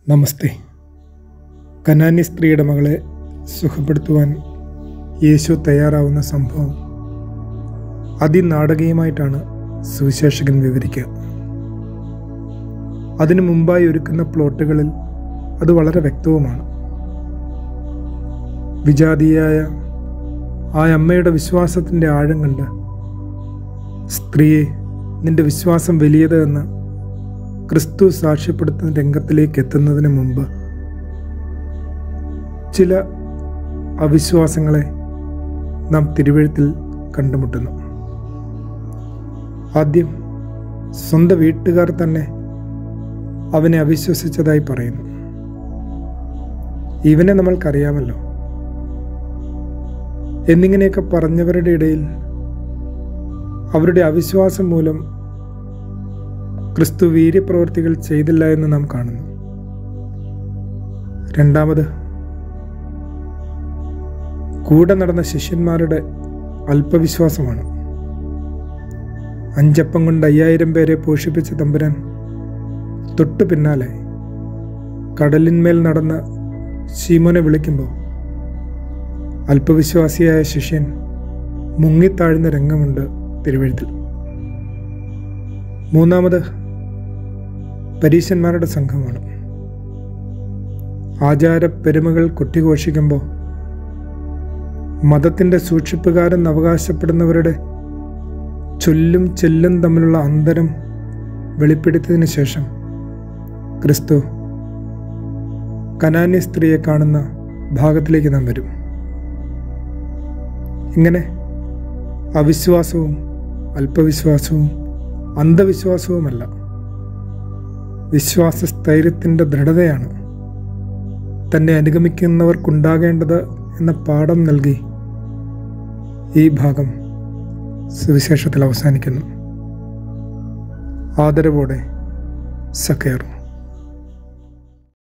നമസ്തേ കനാന്യ സ്ത്രീയുടെ മകളെ സുഖപ്പെടുത്തുവാൻ യേശു തയ്യാറാവുന്ന സംഭവം അതിനാടകീയമായിട്ടാണ് സുവിശേഷകൻ വിവരിക്കുക അതിനു മുമ്പായി ഒരുക്കുന്ന പ്ലോട്ടുകളിൽ അത് വളരെ വ്യക്തവുമാണ് വിജാതീയായ ആ അമ്മയുടെ വിശ്വാസത്തിൻ്റെ ആഴം കണ്ട് സ്ത്രീയെ നിന്റെ വിശ്വാസം വലിയത് എന്ന് ക്രിസ്തു സാക്ഷ്യപ്പെടുത്തുന്ന രംഗത്തിലേക്ക് എത്തുന്നതിന് മുമ്പ് ചില അവിശ്വാസങ്ങളെ നാം തിരുവഴുത്തിൽ കണ്ടുമുട്ടുന്നു ആദ്യം സ്വന്തം വീട്ടുകാർ തന്നെ അവനെ അവിശ്വസിച്ചതായി പറയുന്നു ഇവനെ നമ്മൾക്കറിയാമല്ലോ എന്നിങ്ങനെയൊക്കെ പറഞ്ഞവരുടെ ഇടയിൽ അവരുടെ അവിശ്വാസം മൂലം ക്രിസ്തു വീര്യപ്രവൃത്തികൾ ചെയ്തില്ല എന്ന് നാം കാണുന്നു രണ്ടാമത് കൂടെ നടന്ന ശിഷ്യന്മാരുടെ അല്പവിശ്വാസമാണ് അഞ്ചപ്പം കൊണ്ട് അയ്യായിരം പേരെ പോഷിപ്പിച്ച തമ്പുരാൻ തൊട്ടു പിന്നാലെ കടലിന്മേൽ നടന്ന ശീമോനെ വിളിക്കുമ്പോൾ അല്പവിശ്വാസിയായ ശിഷ്യൻ മുങ്ങിത്താഴുന്ന രംഗമുണ്ട് തിരുവഴുത്തിൽ മൂന്നാമത് പരീശന്മാരുടെ സംഘമാണ് ആചാര പെരുമകൾ കൊട്ടിഘോഷിക്കുമ്പോൾ മതത്തിൻ്റെ സൂക്ഷിപ്പുകാരെന്ന് അവകാശപ്പെടുന്നവരുടെ ചൊല്ലും ചെല്ലും തമ്മിലുള്ള അന്തരം വെളിപ്പെടുത്തിയതിനു ശേഷം ക്രിസ്തു കനാന്യ സ്ത്രീയെ കാണുന്ന ഭാഗത്തിലേക്ക് നാം വരും ഇങ്ങനെ അവിശ്വാസവും അല്പവിശ്വാസവും അന്ധവിശ്വാസവുമല്ല വിശ്വാസ സ്ഥൈര്യത്തിൻ്റെ ദൃഢതയാണ് തന്നെ അനുഗമിക്കുന്നവർക്കുണ്ടാകേണ്ടത് എന്ന പാഠം നൽകി ഈ ഭാഗം സുവിശേഷത്തിൽ അവസാനിക്കുന്നു ആദരവോടെ സക്കേറും